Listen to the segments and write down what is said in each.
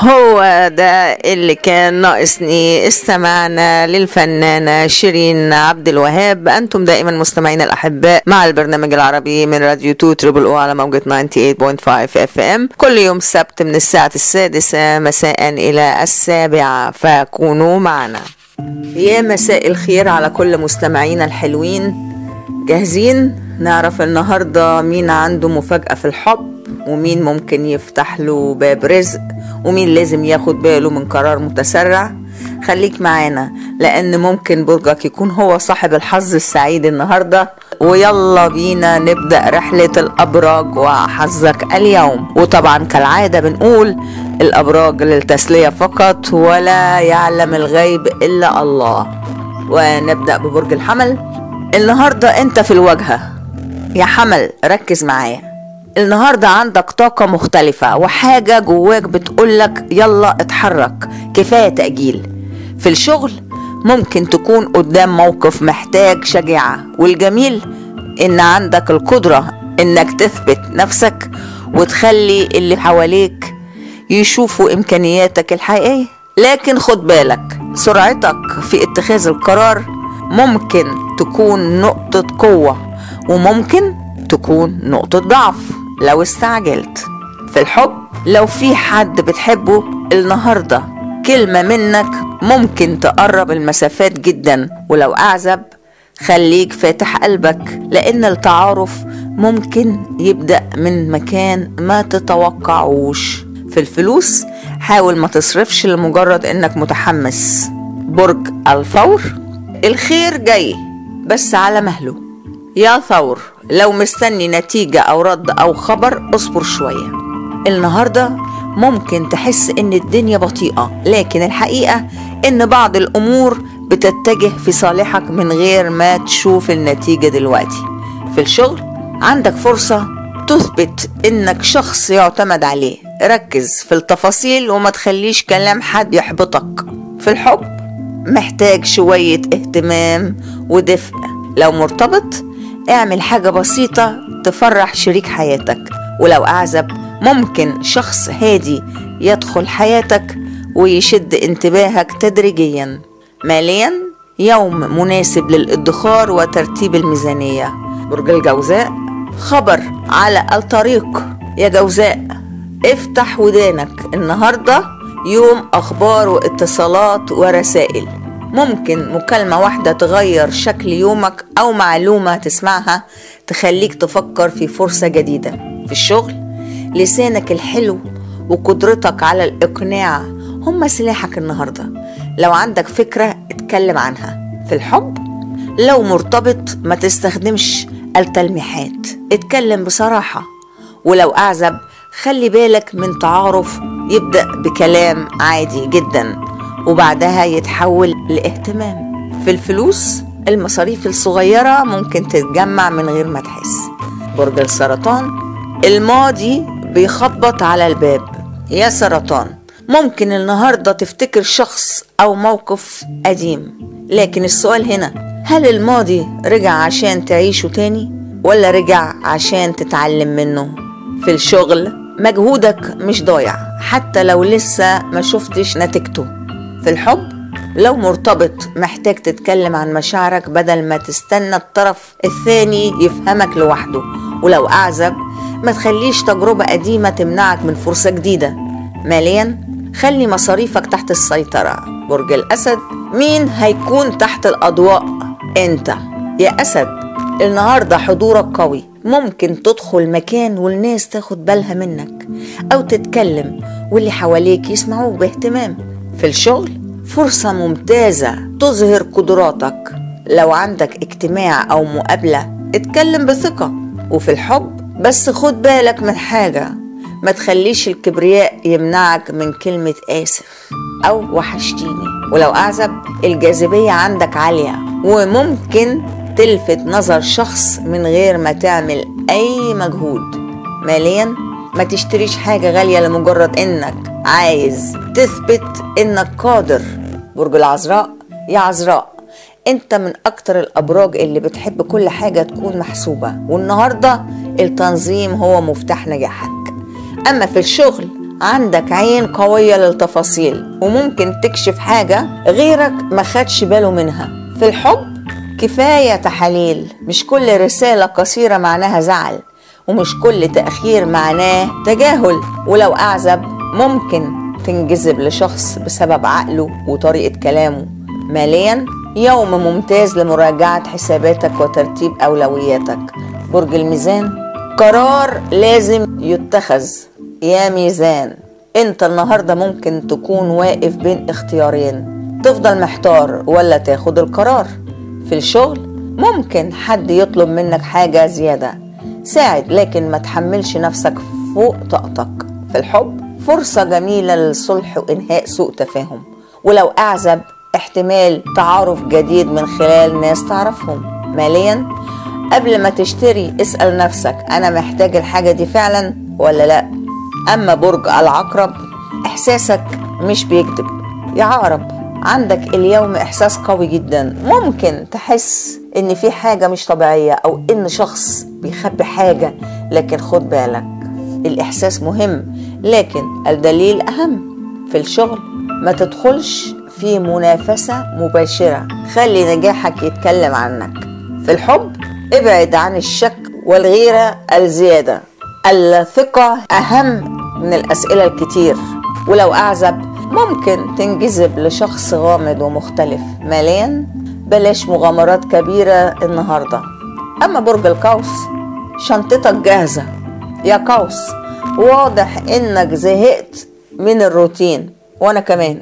هو ده اللي كان ناقصني استمعنا للفنانة شيرين عبد الوهاب أنتم دائما مستمعين الأحباء مع البرنامج العربي من راديو 2 تريبل أو على موجة 98.5 اف ام كل يوم سبت من الساعة السادسة مساء إلى السابعة فكونوا معنا يا مساء الخير على كل مستمعينا الحلوين جاهزين نعرف النهاردة مين عنده مفاجأة في الحب ومين ممكن يفتح له باب رزق ومين لازم ياخد باله من قرار متسرع خليك معانا لان ممكن برجك يكون هو صاحب الحظ السعيد النهارده ويلا بينا نبدا رحله الابراج وحظك اليوم وطبعا كالعاده بنقول الابراج للتسليه فقط ولا يعلم الغيب الا الله ونبدا ببرج الحمل النهارده انت في الواجهه يا حمل ركز معايا النهاردة عندك طاقة مختلفة وحاجة جواك بتقولك يلا اتحرك كفاية تأجيل في الشغل ممكن تكون قدام موقف محتاج شجاعة والجميل ان عندك القدرة انك تثبت نفسك وتخلي اللي حواليك يشوفوا امكانياتك الحقيقية لكن خد بالك سرعتك في اتخاذ القرار ممكن تكون نقطة قوة وممكن تكون نقطة ضعف لو استعجلت في الحب لو في حد بتحبه النهاردة كلمة منك ممكن تقرب المسافات جدا ولو أعزب خليك فاتح قلبك لأن التعارف ممكن يبدأ من مكان ما تتوقعوش في الفلوس حاول ما تصرفش لمجرد انك متحمس برج الثور الخير جاي بس على مهله يا ثور لو مستني نتيجة أو رد أو خبر اصبر شوية النهاردة ممكن تحس إن الدنيا بطيئة لكن الحقيقة إن بعض الأمور بتتجه في صالحك من غير ما تشوف النتيجة دلوقتي في الشغل عندك فرصة تثبت إنك شخص يعتمد عليه ركز في التفاصيل وما تخليش كلام حد يحبطك في الحب محتاج شوية اهتمام ودفء لو مرتبط اعمل حاجة بسيطة تفرح شريك حياتك ولو أعزب ممكن شخص هادي يدخل حياتك ويشد انتباهك تدريجيا ماليا يوم مناسب للادخار وترتيب الميزانية برج الجوزاء خبر على الطريق يا جوزاء افتح ودانك النهاردة يوم أخبار واتصالات ورسائل ممكن مكالمة واحدة تغير شكل يومك أو معلومة تسمعها تخليك تفكر في فرصة جديدة في الشغل لسانك الحلو وقدرتك على الإقناع هم سلاحك النهاردة لو عندك فكرة اتكلم عنها في الحب لو مرتبط ما تستخدمش التلميحات اتكلم بصراحة ولو أعزب خلي بالك من تعارف يبدأ بكلام عادي جدا وبعدها يتحول لاهتمام في الفلوس المصاريف الصغيرة ممكن تتجمع من غير ما تحس برج السرطان الماضي بيخبط على الباب يا سرطان ممكن النهاردة تفتكر شخص أو موقف قديم لكن السؤال هنا هل الماضي رجع عشان تعيشه تاني ولا رجع عشان تتعلم منه في الشغل مجهودك مش ضايع حتى لو لسه ما شفتش نتيجته في الحب لو مرتبط محتاج تتكلم عن مشاعرك بدل ما تستنى الطرف الثاني يفهمك لوحده ولو أعزب ما تخليش تجربة قديمة تمنعك من فرصة جديدة ماليا خلي مصاريفك تحت السيطرة برج الأسد مين هيكون تحت الأضواء أنت يا أسد النهاردة حضورك قوي ممكن تدخل مكان والناس تاخد بالها منك أو تتكلم واللي حواليك يسمعوك باهتمام في الشغل فرصة ممتازة تظهر قدراتك لو عندك اجتماع أو مقابلة اتكلم بثقة وفي الحب بس خد بالك من حاجة ما تخليش الكبرياء يمنعك من كلمة آسف أو وحشتيني ولو أعزب الجاذبية عندك عالية وممكن تلفت نظر شخص من غير ما تعمل أي مجهود ماليا ما تشتريش حاجة غالية لمجرد إنك عايز تثبت إنك قادر برج العذراء يا عذراء انت من اكتر الابراج اللي بتحب كل حاجة تكون محسوبة والنهاردة التنظيم هو مفتاح نجاحك اما في الشغل عندك عين قوية للتفاصيل وممكن تكشف حاجة غيرك ما خدش باله منها في الحب كفاية تحاليل مش كل رسالة قصيرة معناها زعل ومش كل تأخير معناه تجاهل ولو أعزب ممكن تنجذب لشخص بسبب عقله وطريقة كلامه ماليا يوم ممتاز لمراجعة حساباتك وترتيب أولوياتك برج الميزان قرار لازم يتخذ يا ميزان انت النهاردة ممكن تكون واقف بين اختيارين تفضل محتار ولا تاخد القرار في الشغل ممكن حد يطلب منك حاجة زيادة ساعد لكن ما تحملش نفسك فوق طاقتك في الحب فرصة جميلة للصلح وإنهاء سوء تفاهم ولو أعزب احتمال تعارف جديد من خلال ناس تعرفهم ماليا قبل ما تشتري اسأل نفسك أنا محتاج الحاجة دي فعلا ولا لأ أما برج العقرب إحساسك مش بيكذب يا عقرب عندك اليوم إحساس قوي جدا ممكن تحس إن في حاجة مش طبيعية أو إن شخص بيخبي حاجة لكن خد بالك الإحساس مهم لكن الدليل أهم في الشغل ما تدخلش في منافسة مباشرة خلي نجاحك يتكلم عنك في الحب ابعد عن الشك والغيرة الزيادة الثقة أهم من الأسئلة الكتير ولو أعزب ممكن تنجذب لشخص غامض ومختلف ماليا بلاش مغامرات كبيرة النهاردة أما برج القوس شنطتك جاهزة يا قوس واضح إنك زهقت من الروتين وأنا كمان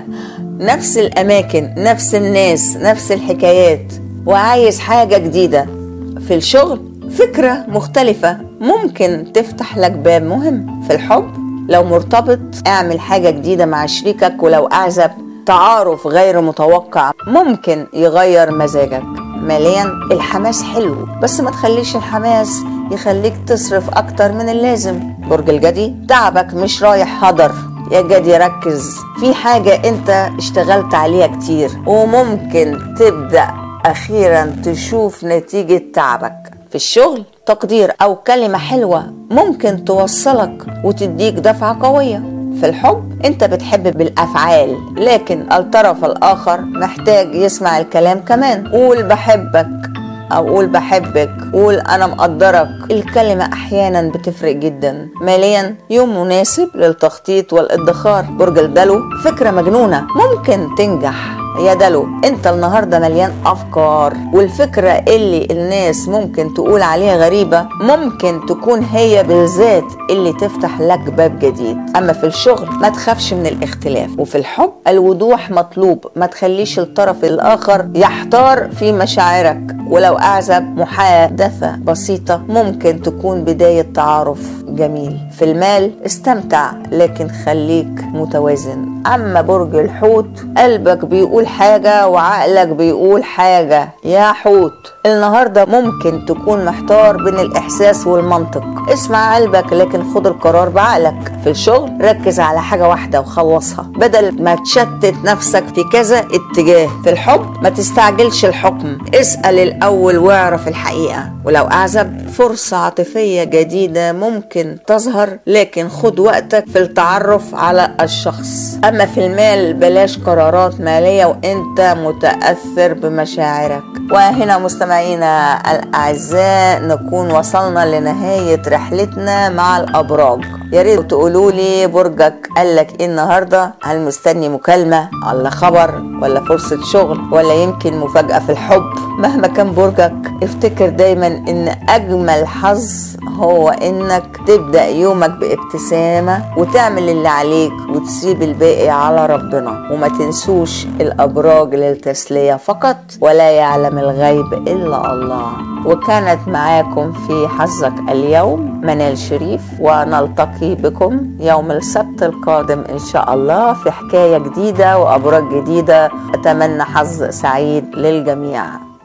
نفس الأماكن نفس الناس نفس الحكايات وعايز حاجة جديدة في الشغل فكرة مختلفة ممكن تفتح لك باب مهم في الحب لو مرتبط اعمل حاجة جديدة مع شريكك ولو أعزب تعارف غير متوقع ممكن يغير مزاجك ماليا الحماس حلو بس ما تخليش الحماس يخليك تصرف أكتر من اللازم برج الجدي تعبك مش رايح هدر يا جدي ركز في حاجة انت اشتغلت عليها كتير وممكن تبدأ أخيرا تشوف نتيجة تعبك في الشغل تقدير أو كلمة حلوة ممكن توصلك وتديك دفعة قوية في الحب انت بتحب بالافعال لكن الطرف الاخر محتاج يسمع الكلام كمان قول بحبك او قول بحبك قول انا مقدرك الكلمة احيانا بتفرق جدا ماليا يوم مناسب للتخطيط والادخار برج الدلو فكرة مجنونة ممكن تنجح يا دلو انت النهاردة مليان افكار والفكرة اللي الناس ممكن تقول عليها غريبة ممكن تكون هي بالذات اللي تفتح لك باب جديد اما في الشغل ما تخافش من الاختلاف وفي الحب الوضوح مطلوب ما تخليش الطرف الاخر يحتار في مشاعرك ولو اعزب محادثة بسيطة ممكن تكون بداية تعارف جميل في المال استمتع لكن خليك متوازن اما برج الحوت قلبك بيقول حاجة وعقلك بيقول حاجة يا حوت النهاردة ممكن تكون محتار بين الإحساس والمنطق اسمع قلبك لكن خد القرار بعقلك في الشغل ركز على حاجة واحدة وخلصها بدل ما تشتت نفسك في كذا اتجاه في الحب ما تستعجلش الحكم اسأل الأول واعرف الحقيقة ولو أعزب فرصة عاطفية جديدة ممكن تظهر لكن خد وقتك في التعرف على الشخص أما في المال بلاش قرارات مالية وانت متأثر بمشاعرك وهنا مستمعينا الأعزاء نكون وصلنا لنهاية رحلتنا مع الأبراج يا ريت تقولوا لي برجك قال لك ايه النهارده هل مستني مكالمه ولا خبر ولا فرصه شغل ولا يمكن مفاجاه في الحب مهما كان برجك افتكر دايما ان اجمل حظ هو انك تبدا يومك بابتسامه وتعمل اللي عليك وتسيب الباقي على ربنا وما تنسوش الابراج للتسليه فقط ولا يعلم الغيب الا الله وكانت معاكم في حظك اليوم منال شريف ونلتقي بكم يوم السبت القادم ان شاء الله في حكايه جديده وابراج جديده اتمنى حظ سعيد للجميع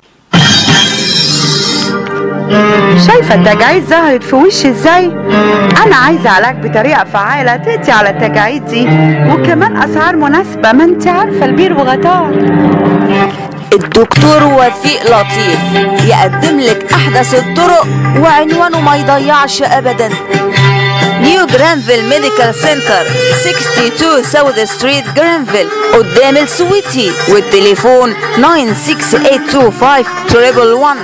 شايفة التجاعيد ظهرت في وشي ازاي؟ أنا عايزة علاج بطريقة فعالة تقضي على التجاعيد دي وكمان أسعار مناسبة ما انت عارفة البير وغطاه الدكتور وفيق لطيف يقدم لك احدث الطرق وعنوانه ما يضيعش ابدا نيو جرانفيل ميديكال سنتر 62 ساوث ستريت جرانفيل قدام السويتي والتليفون 96825 تريبل 1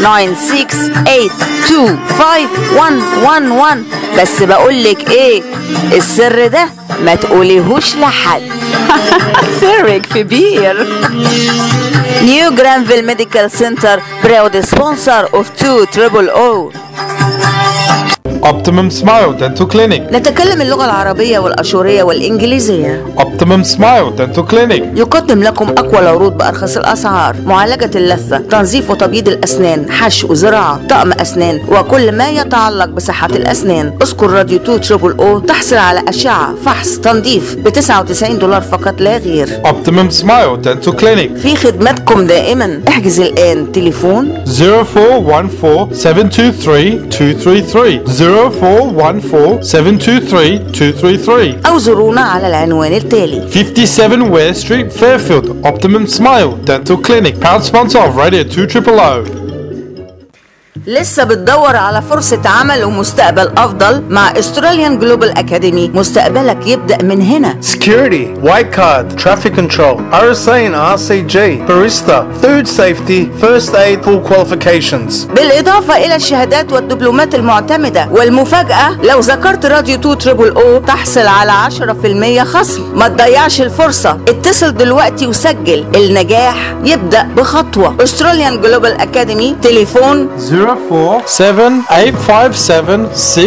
968251111 بس بقولك ايه السر ده ما تقوليهوش لحد سرك كبير نيو جرانفيل ميديكال سنتر proud sponsor of 2 triple O Optimum Smile Dental Clinic. نتكلم اللغة العربية والأشورية والإنجليزية Optimum Smile Dental Clinic. يقدم لكم أقوى العروض بأرخص الأسعار معالجة اللثة تنظيف وتبييض الأسنان حشو زراعة طقم أسنان وكل ما يتعلق بصحة الأسنان اذكر راديو 2 تريبل أو تحصل على أشعة فحص تنظيف ب 99 دولار فقط لا غير Optimum Smile Dental Clinic. في خدمتكم دائما احجز الآن تليفون 0414 723 233 0414 723 233 أو زورونا على العنوان التالي 57 Ware Street, Fairfield. Optimum Smile Dental Clinic. Proud sponsor of Radio 2 Triple O. لسه بتدور على فرصة عمل ومستقبل أفضل مع استراليان جلوبال أكاديمي مستقبلك يبدأ من هنا Security, white card, traffic control, RSA and RCG, barista, food safety, first aid, full qualifications. بالإضافة إلى الشهادات والدبلومات المعتمدة والمفاجأة لو ذكرت راديو 2 تريبل أو تحصل على 10% خصم ما تضيعش الفرصة اتصل دلوقتي وسجل النجاح يبدأ بخطوة استراليان جلوبال أكاديمي تليفون 04 7857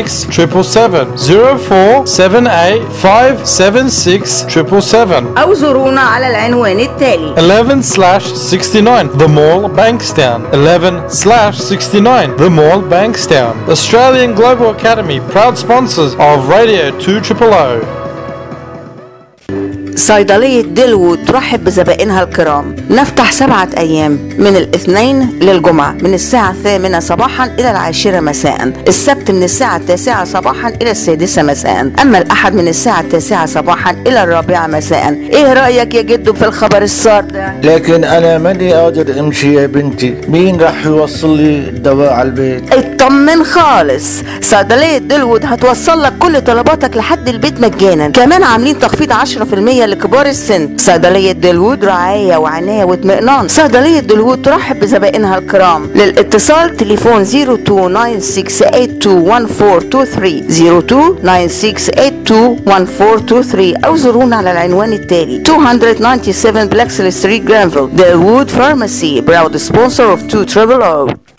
6777 04 7857 أو زورونا على العنوان التالي 11 slash 69 The Mall Bankstown 11 slash 69 The Mall Bankstown Australian Global Academy proud sponsors of Radio 2 Triple O صيدلية ديلوود ترحب بزبائنها الكرام نفتح سبعة أيام من الاثنين للجمعة من الساعة الثامنة صباحا إلى العاشرة مساء السبت من الساعة التاسعة صباحا إلى السادسة مساء أما الأحد من الساعة التاسعة صباحا إلى الرابعة مساء إيه رأيك يا جدو في الخبر الصار ده؟ لكن انا ماني قادر امشي يا بنتي مين راح يوصل لي الدواء على البيت اطمن خالص صيدلية ديلوود هتوصل لك كل طلباتك لحد البيت مجانا كمان عاملين تخفيض 10% لكبار السن صيدلية ديلوود رعاية وعناية واطمئنان صيدلية ديلوود ترحب بزبائنها الكرام للاتصال تليفون 0296821423 0296821423 أو زورونا على العنوان التالي 297 بلاكسل ستريت جرانفيل ديلوود فارماسي براود سبونسر of 2 Triple O